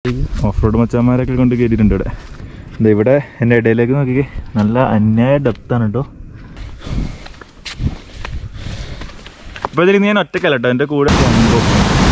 അങ്ങോട്ടേക്ക് off road മച്ചാന്മാരൊക്കെ കൊണ്ട് കയറ്റിയിട്ടുണ്ട് ഇവിടെ ദേ ഇവിടെ എൻ്റെ ഇടയിലേക്ക് നോക്കിക്കേ നല്ല അന്യായ ഡെപ്താണ് കേട്ടോ ഇപ്പോൾ ഇതിൽ ഞാൻ ഒറ്റക്കല്ല കേട്ടോ എൻ്റെ കൂടെ പോകുമ്പോൾ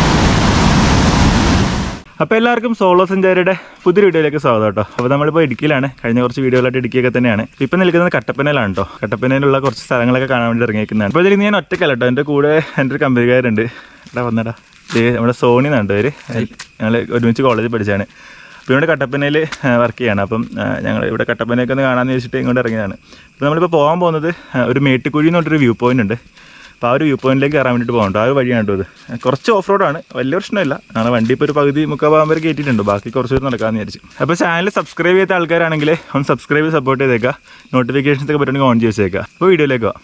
അപ്പോൾ എല്ലാവർക്കും സോളോ സഞ്ചാരിയുടെ പുതിയ വീഡിയോയിലേക്ക് സ്വാഗതം കേട്ടോ അപ്പോൾ നമ്മളിപ്പോൾ ഇടുക്കിയിലാണ് കഴിഞ്ഞ കുറച്ച് വീഡിയോകളായിട്ട് ഇടുക്കിയൊക്കെ തന്നെയാണ് ഇപ്പം നിൽക്കുന്നത് കട്ടപ്പനയിലാണ് കേട്ടോ കട്ടപ്പനയിലുള്ള കുറച്ച് സ്ഥലങ്ങളൊക്കെ കാണാൻ വേണ്ടി ഇറങ്ങിയിരിക്കുന്നതാണ് അപ്പോൾ ഇതിൽ ഞാൻ ഒറ്റക്കല്ല കേട്ടോ എൻ്റെ കൂടെ എൻ്റെ ഒരു കമ്പനിക്കാരുണ്ട് ഇവിടെ വന്നടാ ഇത് നമ്മുടെ സോണി എന്നാണ് പേര് ഞങ്ങൾ ഒരുമിച്ച് കോളേജിൽ പഠിച്ചാണ് അപ്പോൾ ഇവിടെ കട്ടപ്പനയിൽ വർക്ക് ചെയ്യാണ് അപ്പം ഞങ്ങൾ ഇവിടെ കട്ടപ്പനയൊക്കെ ഒന്ന് കാണാമെന്ന് വെച്ചിട്ട് ഇങ്ങോട്ട് ഇറങ്ങിയതാണ് അപ്പോൾ നമ്മളിപ്പോൾ പോകാൻ പോകുന്നത് ആ, ഒരു മേട്ടുക്കുഴി എന്ന് പറഞ്ഞൊരു വ്യൂ പോയിന്റ് ഉണ്ട് അപ്പോൾ ആ ഒരു വ്യൂ പോയിന്റിലേക്ക് കയറാൻ വേണ്ടിയിട്ട് പോകണ്ട ആ ഒരു വഴിയാണ് കേട്ടോ ഇത് കുറച്ച് ഓഫ് റോഡാണ് വലിയ പ്രശ്നമില്ല ഞങ്ങൾ വണ്ടി ഇപ്പോൾ ഒരു പകുതി മുക്കാൽ ഭാഗം വരെ കയറ്റിയിട്ടുണ്ട് ബാക്കി കുറച്ച് ദൂരം നടക്കാമെന്ന് വിചാരിച്ചു അപ്പോൾ ചാനൽ സബ്സ്ക്രൈബ് ചെയ്ത ആൾക്കാരാണെങ്കിൽ ഒന്ന് സബ്സ്ക്രൈബ് ചെയ്ത് സപ്പോർട്ട് ചെയ്തേക്കുക നോട്ടിഫിക്കേഷൻസ് ഒക്കെ പറ്റുമെങ്കിൽ ഓൺ ചെയ്ത് വെച്ചേക്കുക അപ്പോൾ വീഡിയോയിലേക്ക് പോകാം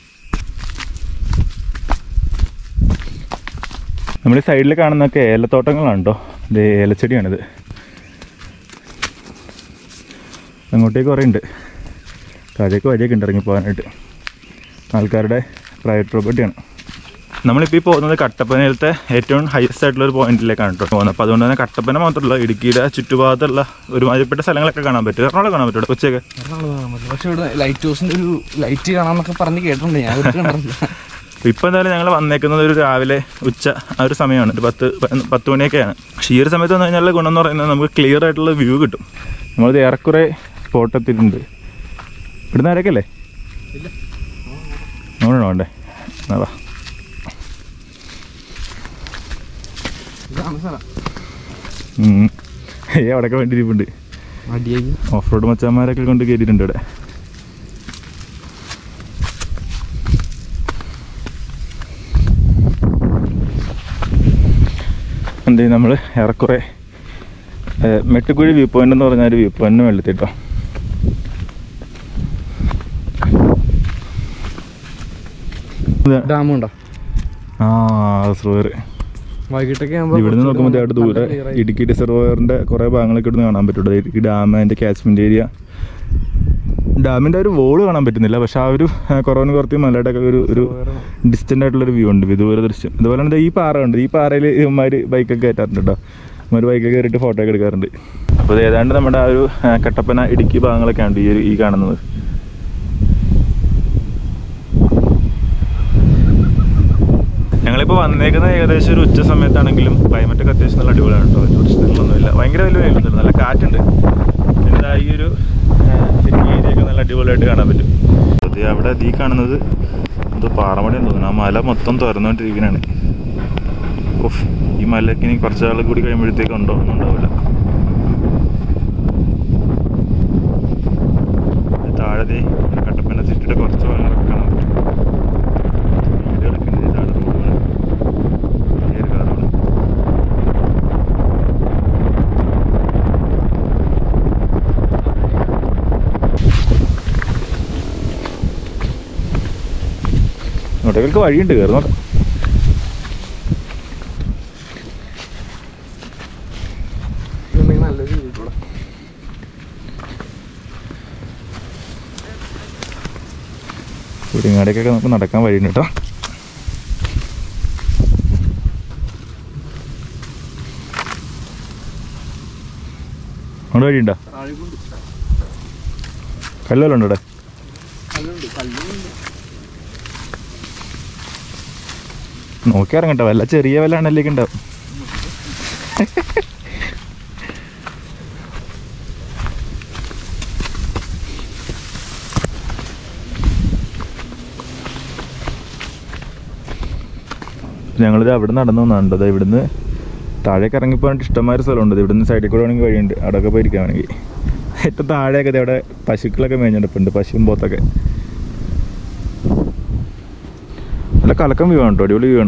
നമ്മൾ ഈ സൈഡിൽ കാണുന്നതൊക്കെ ഏലത്തോട്ടങ്ങളാണ് കേട്ടോ ഇത് ഏലച്ചെടിയാണിത് അങ്ങോട്ടേക്ക് കുറേ ഉണ്ട് താഴേക്ക് വഴിയൊക്കെ ഉണ്ട് ഇറങ്ങി പോകാനായിട്ട് ആൾക്കാരുടെ പ്രൈവറ്റ് പ്രോപ്പർട്ടിയാണ് നമ്മളിപ്പോൾ ഈ പോകുന്നത് കട്ടപ്പനയിലത്തെ ഏറ്റവും ഹയസ്റ്റ് ആയിട്ടുള്ള ഒരു പോയിന്റിലേക്കാണ് കേട്ടോ പോകുന്നത് അപ്പോൾ അതുകൊണ്ട് തന്നെ കട്ടപ്പന മാത്രമല്ല ഇടുക്കിയുടെ ചുറ്റുഭാഗത്തുള്ള ഒരുമാതിരിപ്പെട്ട സ്ഥലങ്ങളൊക്കെ കാണാൻ പറ്റും എറണാകുളം കാണാൻ പറ്റും ഇവിടെ ഉച്ചയൊക്കെ പക്ഷെ ഇവിടെ ലൈറ്റ് ഹൗസിന്റെ ഒരു ലൈറ്റ് കാണാന്നൊക്കെ പറഞ്ഞ് കേട്ടിട്ടുണ്ട് ഞാൻ ഇതൊക്കെ കണ്ടിട്ടില്ല ഇപ്പം എന്തായാലും ഞങ്ങൾ വന്നേക്കുന്നത് ഒരു രാവിലെ ഉച്ച ആ ഒരു സമയമാണ് ഒരു പത്ത് പ- പത്ത് മണിയൊക്കെയാണ് പക്ഷേ ഈ ഒരു സമയത്ത് വന്നു കഴിഞ്ഞാൽ ഗുണം എന്ന് പറയുന്നത് നമുക്ക് ക്ലിയർ ആയിട്ടുള്ള വ്യൂ കിട്ടും നമ്മളിത് ഏറെക്കുറെ സ്പോട്ട് എത്തിയിട്ടുണ്ട് ഇവിടുന്ന് ആരൊക്കെ അല്ലേ അങ്ങോട്ടാണോ വേണ്ടേ എന്നാ വാ ഇതാണ് സ്ഥലം ഉം. ഏയ് അവിടെയൊക്കെ വേണ്ടി ഇരിപ്പുണ്ട് മടിയായി ഓഫ് റോഡ് മച്ചാന്മാരൊക്കെ കൊണ്ട് കയറ്റിയിട്ടുണ്ട് ഇവിടെ എന്ത് നമ്മൾ ഏറെക്കുറെ ഏഹ്, മെട്ടുക്കുഴി വ്യൂ പോയിന്റ് എന്ന് പറഞ്ഞ ഒരു വ്യൂ പോയിന്റിന് വെള്ളത്തിട്ടോ ഡാം ഉണ്ടോ ആ റിസർവർ വൈകിട്ടൊക്കെ ആകുമ്പോ ഇവിടുന്ന് നോക്കുമ്പോൾ അവിടെ ദൂരെ ഇടുക്കി റിസർവറിന്റെ കുറേ ഭാഗങ്ങളൊക്കെ ഇവിടുന്ന് കാണാൻ പറ്റുള്ളൂ ഇടുക്കി ഡാം അതിന്റെ കാച്ച്മെന്റ് ഏരിയ ഡാമിന്റെ ഒരു വോള് കാണാൻ പറ്റുന്നില്ല പക്ഷെ ആ ഒരു ആ, കുറവിന് കുറച്ച് മലയുടെ ഒക്കെ ഒരു ഒരു ഡിസ്റ്റന്റ് ആയിട്ടുള്ള ഒരു വ്യൂ ഉണ്ട് വിദൂര ദൃശ്യം ഇതുപോലെ തന്നെ ദേ ഈ പാറ ഉണ്ട് ഈ പാറയിൽ ഇവന്മാർ ബൈക്കൊക്കെ കയറ്റാറുണ്ട് കേട്ടോ ഇവന്മാർ ബൈക്കൊക്കെ കയറിയിട്ട് ഫോട്ടോ ഒക്കെ എടുക്കാറുണ്ട് അപ്പോൾ ഇത് ഏതാണ്ട് നമ്മുടെ ആ ഒരു ആ, കട്ടപ്പന ഇടുക്കി ഭാഗങ്ങളൊക്കെ ഉണ്ട് ഈ ഒരു ഈ കാണുന്നത് ഞങ്ങളിപ്പോൾ വന്നേക്കുന്നത് ഏകദേശം ഒരു ഉച്ച സമയത്താണെങ്കിലും ക്ലൈമറ്റ് ഒക്കെ അത്യാവശ്യം നല്ല അടിപൊളിയാണ് കേട്ടോ വലിയ പ്രശ്നങ്ങളൊന്നുമില്ല ഭയങ്കര വലിയ വെയിലൊന്നുമില്ല നല്ല കാറ്റുണ്ട് എന്താ ഈ ഒരു ഏരിയ ഒക്കെ നല്ല അടിപൊളിയായിട്ട് കാണാൻ പറ്റും അത് അവിടെ ഈ കാണുന്നത് എന്തോ പാറമടയെന്ന് തോന്നുന്നു ആ മല മൊത്തം തുറന്നുകൊണ്ടിരിക്കുന്നതാണ് ഉഫ് ഈ മലയ്ക്ക് ഇനി കുറച്ച് നാൾ കൂടി കഴിയുമ്പോഴത്തേക്ക് ഉണ്ടോ ഒന്നും ഉണ്ടാവില്ല ഇത് താഴെ ദേ കട്ടപ്പന സിറ്റിയുടെ കുറച്ച് ഭാഗങ്ങളൊക്കെ കാണാൻ പറ്റും വീടുകളൊക്കെ ഉണ്ട്. ഇതാണ് റോഡുകൾ വലിയൊരു കാറാണ് ഇങ്ങോട്ടേക്ക് വഴിയുണ്ട് കയറി നോക്കാം നല്ലൊരു view ഇവിടെ. കുടിങ്ങാടേക്കൊക്കെ നമുക്ക് നടക്കാൻ വഴിയുണ്ട് കേട്ടോ അവിടെ വഴിയുണ്ടോ താഴേക്കുണ്ട്. കല്ലുവല്ലോ ഉണ്ടോ ഇവിടെ കല്ലുണ്ട്, കല്ലുണ്ട്. നോക്കി ഇറങ്ങട്ടെ വല്ല ചെറിയ വല്ല അണലേക്ക് ഉണ്ടാവും ഞങ്ങളിത് അവിടെ നടന്നു വന്നാണ്ടോ ദാ ഇവിടുന്ന് താഴേക്ക് ഇറങ്ങി പോകാനായിട്ട് ഇഷ്ടംമാതിരി സ്ഥലമുണ്ട് ഇവിടുന്ന് സൈഡിൽ കൂടെ വേണമെങ്കിൽ വഴിയുണ്ട് അവിടെയൊക്കെ പോയിരിക്കാൻ വേണമെങ്കിൽ ഏറ്റവും താഴെയൊക്കെ ദേ അവിടെ പശുക്കളൊക്കെ മേഞ്ഞെടുപ്പുണ്ട് പശുവും പോത്തൊക്കെ നല്ല കലക്കം വ്യൂ ആണ് കേട്ടോ അടിപൊളി വ്യൂ ആണ്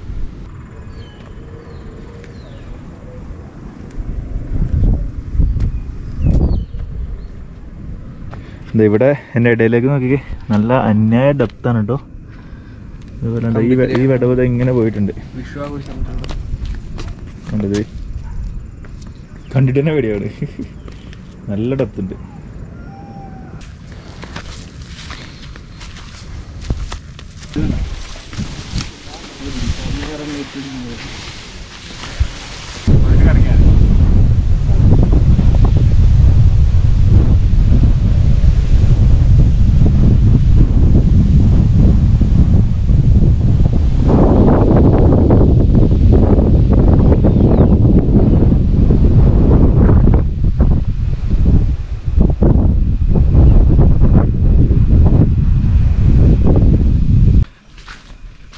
ദേ ഇവിടെ എൻ്റെ ഇടയിലേക്ക് നോക്കിക്കേ നല്ല അന്യായ ഡെപ്താണ് കേട്ടോ അതുപോലെ ദേ ഈ വെ- ഈ വിടവ് ദേ ഇങ്ങനെ പോയിട്ടുണ്ട് വിഷു ആഘോഷിച്ചിട്ടുണ്ട്. കണ്ടത് കണ്ടിട്ട് തന്നെ പേടിയാണ് നല്ല ഡെപ്ത് ഉണ്ട്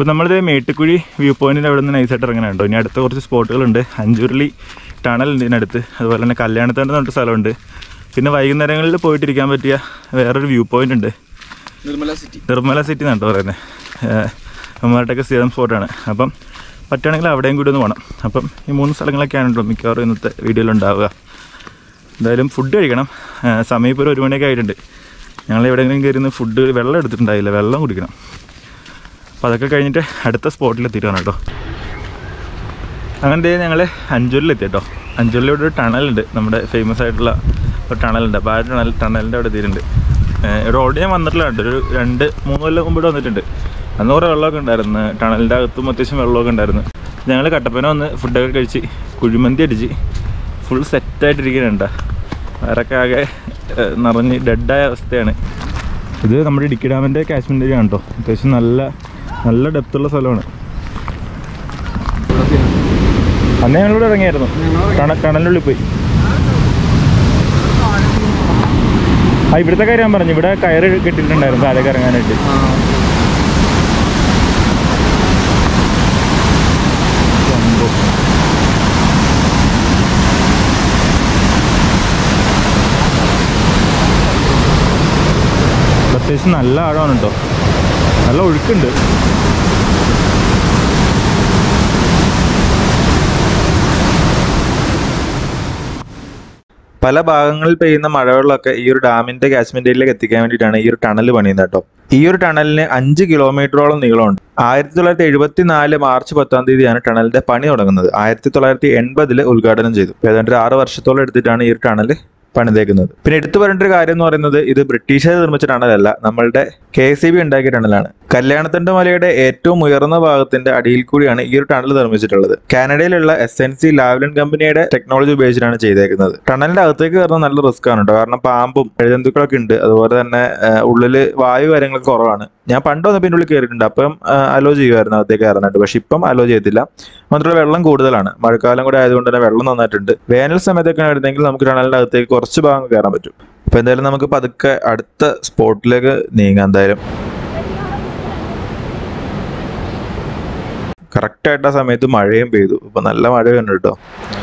ഇപ്പോൾ നമ്മളിത് മേട്ടുക്കുഴി വ്യൂ പോയിന്റിൻ്റെ അവിടെ നിന്ന് നൈസായിട്ട് ഇറങ്ങാനുണ്ടോ ഇനി അടുത്ത കുറച്ച് സ്പോട്ടുകളുണ്ട് അഞ്ചുരുളി ടണലുണ്ട് ഇതിനടുത്ത് അതുപോലെ തന്നെ കല്യാണത്തേണ്ട പറഞ്ഞിട്ട് സ്ഥലമുണ്ട് പിന്നെ വൈകുന്നേരങ്ങളിൽ പോയിട്ടിരിക്കാൻ പറ്റിയ വേറൊരു വ്യൂ പോയിന്റ് ഉണ്ട് നിർമ്മല സിറ്റി നിർമ്മല സിറ്റി എന്നാണ് പറയുന്നത് അമ്മമാരുടെയൊക്കെ സ്ഥിരം സ്പോട്ടാണ് അപ്പം പറ്റുകയാണെങ്കിൽ അവിടെയും കൂടി ഒന്ന് പോകണം അപ്പം ഈ മൂന്ന് സ്ഥലങ്ങളൊക്കെയാണല്ലോ മിക്കവാറും ഇന്നത്തെ വീഡിയോയിൽ ഉണ്ടാവുക എന്തായാലും ഫുഡ് കഴിക്കണം ആ, സമയം ഇപ്പോൾ ഒരു ഒരു മണിയൊക്കെ ആയിട്ടുണ്ട് ഞങ്ങൾ എവിടെയെങ്കിലും കയറി നിന്ന് ഫുഡ് വെള്ളം എടുത്തിട്ടുണ്ടായില്ല വെള്ളം കുടിക്കണം അപ്പോൾ അതൊക്കെ കഴിഞ്ഞിട്ട് അടുത്ത സ്പോട്ടിൽ എത്തിയിട്ടാണ് കേട്ടോ അങ്ങനെ ദേ ഞങ്ങൾ അഞ്ചൂരിലെത്തി കേട്ടോ അഞ്ചൂരിൽ ഇവിടെ ഒരു ടണലുണ്ട് നമ്മുടെ ഫേമസ് ആയിട്ടുള്ള ഒരു ടണലുണ്ട് അപ്പോൾ ആ ടണൽ ടണലിൻ്റെ അവിടെ എത്തിയിട്ടുണ്ട് ഏഹ് ഇവിടെ ഓൾറെഡി ഞാൻ വന്നിട്ടില്ല കേട്ടോ ഒരു രണ്ട് മൂന്ന് കൊല്ലം മുമ്പ് ഇവിടെ വന്നിട്ടുണ്ട് അന്ന് കുറേ വെള്ളമൊക്കെ ഉണ്ടായിരുന്നു ടണലിൻ്റെ അകത്തും അത്യാവശ്യം വെള്ളമൊക്കെ ഉണ്ടായിരുന്നു ഞങ്ങൾ കട്ടപ്പന വന്ന് ഫുഡൊക്കെ കഴിച്ച് കുഴിമന്തി അടിച്ച് ഫുൾ സെറ്റായിട്ടിരിക്കുന്നുണ്ട് വേറൊക്കെ ആകെ ഏഹ് നിറഞ്ഞ് ഡെഡായ അവസ്ഥയാണ് ഇത് നമ്മുടെ ഇടുക്കി ഡാമിൻ്റെ കാശ്മീർ ഏരിയ ആണ് കേട്ടോ അത്യാവശ്യം നല്ല നല്ല ഡെപ്തുള്ള സ്ഥലമാണ് അന്ന് ഞങ്ങളിവിടെ ഇറങ്ങിയായിരുന്നു ടണ ടണലിനുള്ളിൽ പോയി ആ ഇവിടുത്തെ കാര്യം ഞാൻ പറഞ്ഞു ഇവിടെ കയറ് കെട്ടിയിട്ടുണ്ടായിരുന്നു താഴേക്ക് ഇറങ്ങാനായിട്ട് സംഭവം. ഇത് അത്യാവശ്യം നല്ല ആഴമാണ് കേട്ടോ നല്ല ഒഴുക്കുണ്ട് പല ഭാഗങ്ങളിൽ പെയ്യുന്ന മഴവെള്ളമൊക്കെ ഈ ഒരു ഡാമിന്റെ കാശ്മീരിലേക്ക് എത്തിക്കാൻ വേണ്ടിയിട്ടാണ് ഈ ഒരു ടണൽ പണിയുന്നത് കേട്ടോ ഈ ഒരു ടണലിന് അഞ്ച് കിലോമീറ്ററോളം നീളമുണ്ട് ആയിരത്തി തൊള്ളായിരത്തി എഴുപത്തി നാല് മാർച്ച് പത്താം തീയതിയാണ് ടണലിന്റെ പണി തുടങ്ങുന്നത് ആയിരത്തി തൊള്ളായിരത്തി എൺപതിൽ ഉദ്ഘാടനം ചെയ്തു ഇപ്പൊ ഏതാണ്ട് ഒരു ആറ് വർഷത്തോളം എടുത്തിട്ടാണ് ഈ ഒരു ടണൽ പണിതേക്കുന്നത് പിന്നെ എടുത്തു പറയേണ്ട ഒരു കാര്യം എന്ന് പറയുന്നത് ഇത് ബ്രിട്ടീഷുകാർ നിർമ്മിച്ച ടണലല്ല നമ്മളുടെ കെ എസ് ബി ഉണ്ടാക്കിയ ടണലാണ് കല്യാണത്തണ്ട് മലയുടെ ഏറ്റവും ഉയർന്ന ഭാഗത്തിന്റെ അടിയിൽ കൂടിയാണ് ഈ ഒരു ടണൽ നിർമ്മിച്ചിട്ടുള്ളത് കാനഡയിലുള്ള എസ് എൻ സി ലാവ്ലൻ കമ്പനിയുടെ ടെക്നോളജി ഉപയോഗിച്ചിട്ടാണ് ചെയ്തേക്കുന്നത് ടണലിന്റെ അകത്തേക്ക് കയറുന്ന നല്ല റിസ്ക് ആണ് കേട്ടോ കാരണം പാമ്പും എഴുജന്തുക്കളൊക്കെ ഉണ്ട് അതുപോലെ തന്നെ ആ, ഉള്ളില് വായു കാര്യങ്ങളൊക്കെ കുറവാണ് ഞാൻ പണ്ട് വന്നപ്പോൾ ഇതിൻ്റെ ഉള്ളിൽ കയറിയിട്ടുണ്ട് അപ്പം അലോ ചെയ്യുമായിരുന്നു അകത്തേക്ക് കയറാനായിട്ട് പക്ഷെ ഇപ്പം അലോ ചെയ്തില്ല മാത്രമല്ല വെള്ളം കൂടുതലാണ് മഴക്കാലം കൂടെ ആയതുകൊണ്ട് തന്നെ വെള്ളം നന്നായിട്ടുണ്ട് വേനൽ സമയത്തൊക്കെ വരുന്നെങ്കിൽ നമുക്ക് ടണലിന്റെ അകത്തേക്ക് കുറച്ച് ഭാഗം കയറാൻ പറ്റും അപ്പൊ എന്തായാലും നമുക്ക് പതുക്കെ അടുത്ത സ്പോട്ടിലേക്ക് നീങ്ങാം എന്തായാലും കറക്റ്റ് ആയിട്ട് ആ സമയത്ത് മഴയും പെയ്തു ഇപ്പൊ നല്ല മഴ ഉണ്ട് കേട്ടോ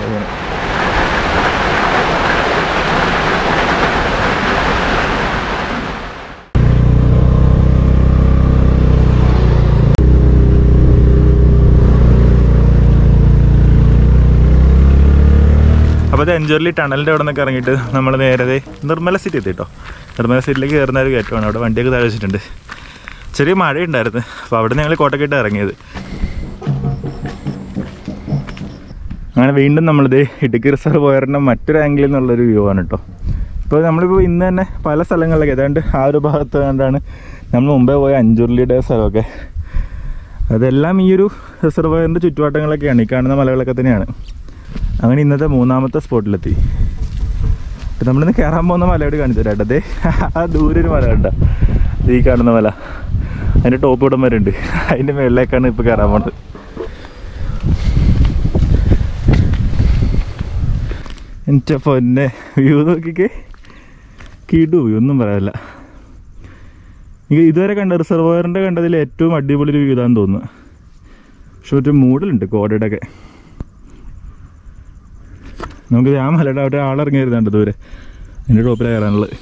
അപ്പോൾ അത് എൻജോർലി ടണലിൻ്റെ അവിടെ നിന്നൊക്കെ ഇറങ്ങിയിട്ട് നമ്മൾ നേരെ ദേ നിർമ്മല സിറ്റി എത്തി കേട്ടോ നിർമ്മല സിറ്റിയിലേക്ക് കയറുന്ന ഒരു കയറ്റമാണ് അവിടെ വണ്ടിയൊക്കെ താഴെ വെച്ചിട്ടുണ്ട് ചെറിയ മഴയുണ്ടായിരുന്നു അപ്പോൾ അവിടെ ഞങ്ങൾ കോട്ടക്കെട്ട് ഇറങ്ങിയത് അങ്ങനെ വീണ്ടും നമ്മളിത് ഇടുക്കി റിസർവോയറിൻ്റെ മറ്റൊരു ആംഗിളിൽ നിന്നുള്ളൊരു വ്യൂ ആണ് കേട്ടോ ഇപ്പോൾ നമ്മളിപ്പോൾ ഇന്ന് തന്നെ പല സ്ഥലങ്ങളിലൊക്കെ ഏതാണ്ട് ആ ഒരു ഭാഗത്ത് കണ്ടാണ് നമ്മൾ മുമ്പേ പോയ അഞ്ചുരുളിയുടെ സ്ഥലമൊക്കെ അതെല്ലാം ഈ ഒരു റിസർവോയറിൻ്റെ ചുറ്റുവട്ടങ്ങളൊക്കെയാണ് ഈ കാണുന്ന മലകളൊക്കെ തന്നെയാണ് അങ്ങനെ ഇന്നത്തെ മൂന്നാമത്തെ സ്പോട്ടിലെത്തി ഇപ്പം നമ്മളിന്ന് കയറാൻ പോകുന്ന മലയോട് കാണിച്ചു തരാം അതെ ആ ദൂരെ ഒരു മല കണ്ട ഈ കാണുന്ന മല അതിൻ്റെ ടോപ്പ് ഇടം വരെ ഉണ്ട് അതിൻ്റെ മുകളിലേക്കാണ് ഇപ്പോൾ കയറാൻ പോകുന്നത് എൻ്റെ പൊന്നെ വ്യൂ നോക്കിക്കേ കിടു വ്യൂ ഒന്നും പറയാനില്ല ഇത് ഇതുവരെ കണ്ട റിസർവോയറിൻ്റെ കണ്ടതിൽ ഏറ്റവും അടിപൊളി ഒരു വ്യൂ ഇതാന്ന് തോന്നുന്നു പക്ഷെ ഒരു മൂടലുണ്ട് കോടയുടെ ഒക്കെ നമുക്ക് ആ മലയുടെ അവിടെ ആളിറങ്ങിയിരുന്നുണ്ട് ദൂരെ അതിൻ്റെ ടോപ്പിലാണ് കയറാനുള്ളത്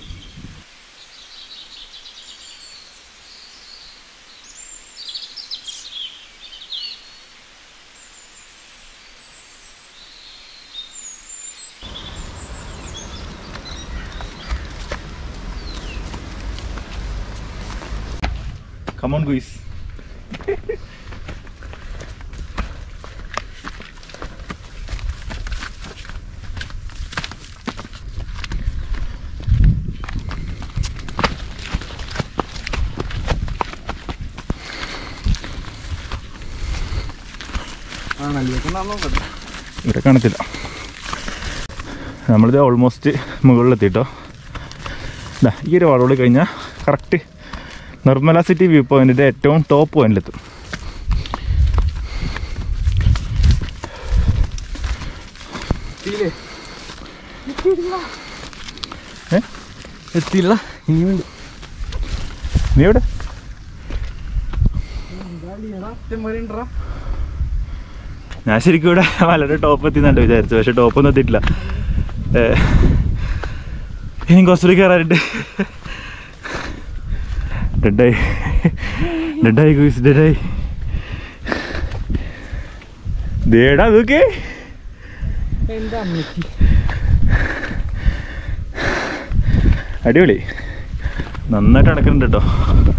കമോൺ ഗുയിസ് ആ നല്ല നോക്കട്ടെ ഇവിടെ കാണത്തില്ല നമ്മളിത് ഓൾമോസ്റ്റ് മുകളിലെത്തിട്ടോ ഇതാ ഈ ഒരു വളവുകൾ കഴിഞ്ഞാൽ കറക്റ്റ് നിർമ്മല സിറ്റി വ്യൂ പോയിന്റിൻ്റെ ഏറ്റവും ടോപ്പ് പോയിന്റിലെത്തും എത്തിയില്ലേ ഏ എത്തിയില്ല ഇനിയുണ്ട് നീ എവിടെ അറ്റം ഞാൻ ശരിക്കും ഇവിടെ മലയുടെ ടോപ്പ് എത്തിന്നുണ്ട് വിചാരിച്ചു പക്ഷെ ടോപ്പൊന്നും എത്തിയിട്ടില്ല ഏ, ഇനിയും കുറച്ചുകൂടി കയറാനുണ്ട് ഡെഡായി ഡെഡായി കുയിസ് ഡെഡായി ദേടാ അതൊക്കെ എന്റെ അമ്മയ്ക്ക് അടിപൊളി നന്നായിട്ട് നടക്കുന്നുണ്ട് കേട്ടോ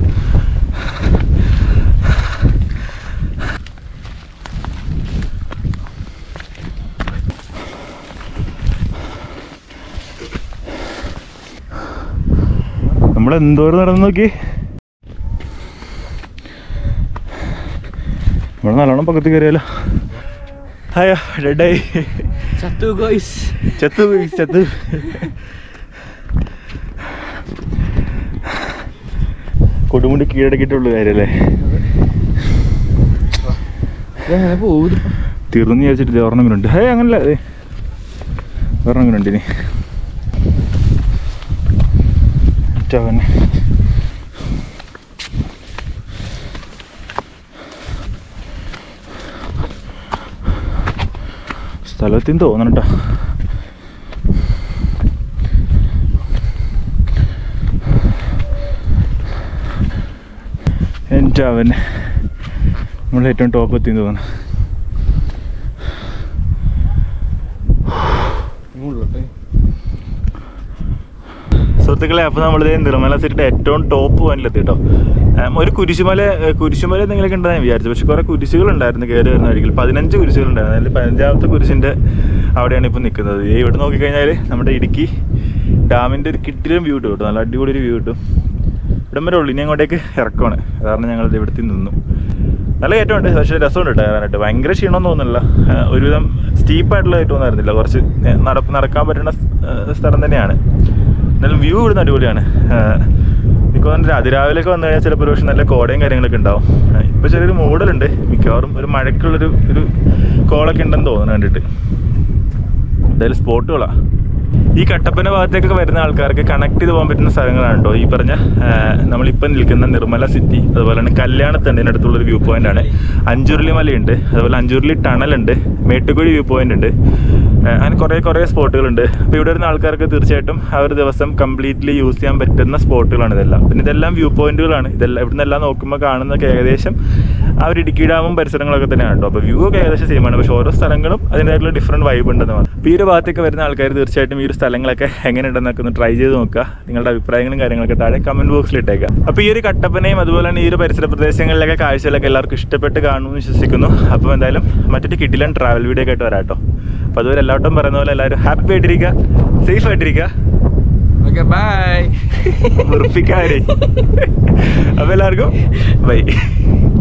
നമ്മൾ എന്തോരം നടന്നു നോക്കി നമ്മൾ നല്ലോണം പക്കത്ത് കയറിയാലോ അയ്യോ ഡെഡായി ചത്തു ഗോയ്സ് ചത്തു പോയി, ചത്തു കൊടുമുടി കീഴടക്കിയിട്ടുള്ള കാര്യല്ലേ എങ്ങനെ പോകും തീർന്നു വിചാരിച്ചിട്ട് ദേ ഒരെണ്ണം കൂടെ ഉണ്ട് ഹേ അങ്ങനല്ല അതെ ഒരെണ്ണം കൂടെ ഉണ്ട് ഇനി ചവന്നെ സ്ഥലത്തിന് തോന്നണം കേട്ടോ എൻ്റെ അവൻ നമ്മൾ ഏറ്റവും ടോപ്പ് എത്തി തോന്നുന്നു ഉള്ളട്ടെ സുഹൃത്തുക്കളെ അപ്പോൾ നമ്മളിത് നിർമ്മല സിറ്റിയുടെ ഏറ്റവും ടോപ്പ് പോയിന്റിലെത്തി കേട്ടോ ഉം, ഒരു കുരിശുമല ഏ, കുരിശുമല എന്തെങ്കിലുമൊക്കെ ഉണ്ടെന്ന് ഞാൻ വിചാരിച്ചു പക്ഷെ കുറേ കുരിശുകൾ ഉണ്ടായിരുന്നു കയറി വരുന്ന വഴിയിൽ പതിനഞ്ച് കുരിശുകൾ ഉണ്ടായിരുന്നു അതിൽ പതിനഞ്ചാമത്തെ കുരിശിൻ്റെ അവിടെയാണ് ഇപ്പോൾ നിൽക്കുന്നത് ഈ ഇവിടെ നോക്കിക്കഴിഞ്ഞാൽ നമ്മുടെ ഇടുക്കി ഡാമിൻ്റെ ഒരു കിട്ടിലും വ്യൂ കിട്ടും കേട്ടോ നല്ല അടിപൊളി ഒരു വ്യൂ കിട്ടും ഇവിടം വരെ ഉള്ളു ഇനി അങ്ങോട്ടേക്ക് ഇറക്കമാണ് കാരണം ഞങ്ങൾ ഇവിടുത്തെ നിന്നു നല്ല കയറ്റമുണ്ട് പക്ഷേ രസമുണ്ട് കേട്ടോ കയറാനായിട്ട് ഭയങ്കര ക്ഷീണമൊന്നും തോന്നുന്നില്ല ആ, ഒരുവിധം സ്റ്റീപ്പായിട്ടുള്ള കയറ്റമൊന്നും ആയിരുന്നില്ല കുറച്ച് നട നടക്കാൻ പറ്റുന്ന സ്- ആ, സ്ഥലം തന്നെയാണ് എന്നാലും വ്യൂ ഇവിടുന്ന് അടിപൊളിയാണ് എനിക്ക് തോന്നുന്നു അതിരാവിലെയൊക്കെ വന്നു കഴിഞ്ഞാൽ ചിലപ്പോൾ ഒരു പക്ഷേ നല്ല കോടയും കാര്യങ്ങളൊക്കെ ഉണ്ടാവും ഇപ്പോൾ ചെറിയൊരു മൂടലുണ്ട് മിക്കവാറും ഒരു മഴയ്ക്കുള്ളൊരു ഒരു കോളൊക്കെ ഉണ്ടെന്ന് തോന്നുന്നു കണ്ടിട്ട് എന്തായാലും സ്പോട്ടുകളാണ് ഈ കട്ടപ്പന ഭാഗത്തേക്കൊക്കെ വരുന്ന ആൾക്കാർക്ക് കണക്ട് ചെയ്ത് പോകാൻ പറ്റുന്ന സ്ഥലങ്ങളാണ് കേട്ടോ ഈ പറഞ്ഞ ആ, നമ്മളിപ്പം നിൽക്കുന്ന നിർമ്മല സിറ്റി അതുപോലെ തന്നെ കല്യാണത്തണ്ടിൻ്റെ അടുത്തുള്ള ഒരു വ്യൂ പോയിന്റ് ആണ് അഞ്ചുരുളി മലയുണ്ട് അതുപോലെ അഞ്ചുരുളി ടണലുണ്ട് മേട്ടുകുഴി വ്യൂ പോയിന്റ് ഉണ്ട് ആ, അങ്ങനെ കുറേ കുറേ സ്പോട്ടുകളുണ്ട് അപ്പോൾ ഇവിടെ വരുന്ന ആൾക്കാർക്ക് തീർച്ചയായിട്ടും ആ ഒരു ദിവസം കംപ്ലീറ്റ്ലി യൂസ് ചെയ്യാൻ പറ്റുന്ന സ്പോട്ടുകളാണ് ഇതെല്ലാം പിന്നെ ഇതെല്ലാം വ്യൂ പോയിന്റുകളാണ് ഇതെല്ലാം ഇവിടുന്ന് എല്ലാം നോക്കുമ്പോൾ കാണുന്നതൊക്കെ ഏകദേശം ആ ഒരു ഇടുക്കി ഡാമും പരിസരങ്ങളൊക്കെ തന്നെയാണ് കേട്ടോ അപ്പോൾ വ്യൂ ഒക്കെ ഏകദേശം സെയിമാണ് പക്ഷേ ഓരോ സ്ഥലങ്ങളും അതിൻ്റെതായിട്ടുള്ള ഡിഫറെൻറ്റ് വൈബ് ഉണ്ടെന്ന് മാത്രം അപ്പോൾ ഈ ഒരു ഭാഗത്തേക്ക് വരുന്ന ആൾക്കാർ തീർച്ചയായിട്ടും ഈ ഒരു സ്ഥലങ്ങളൊക്കെ എങ്ങനെയുണ്ടെന്നൊക്കെ ഒന്ന് ട്രൈ ചെയ്ത് നോക്കുക നിങ്ങളുടെ അഭിപ്രായങ്ങളും കാര്യങ്ങളൊക്കെ താഴെ കമൻറ്റ് ബോക്സിൽ ഇട്ടേക്കുക അപ്പോൾ ഈ ഒരു കട്ടപ്പനയും അതുപോലെ തന്നെ ഈ ഒരു പരിസര പ്രദേശങ്ങളിലൊക്കെ കാഴ്ചകളൊക്കെ എല്ലാവർക്കും ഇഷ്ടപ്പെട്ട് കാണുമെന്ന് വിശ്വസിക്കുന്നു അപ്പോൾ എന്തായാലും മറ്റൊരു കിട്ടിലൻ ട്രാവൽ വീഡിയോ ഒക്കെ ആയിട്ട് വരാം കേട്ടോ അപ്പോൾ അതുവരെ എല്ലാവട്ടും പറയുന്ന പോലെ എല്ലാവരും ഹാപ്പി ആയിട്ടിരിക്കുക സേഫ് ആയിട്ടിരിക്കുക ഓക്കെ ബൈ ഉറപ്പിക്കാരെ അപ്പോൾ എല്ലാവർക്കും ബൈ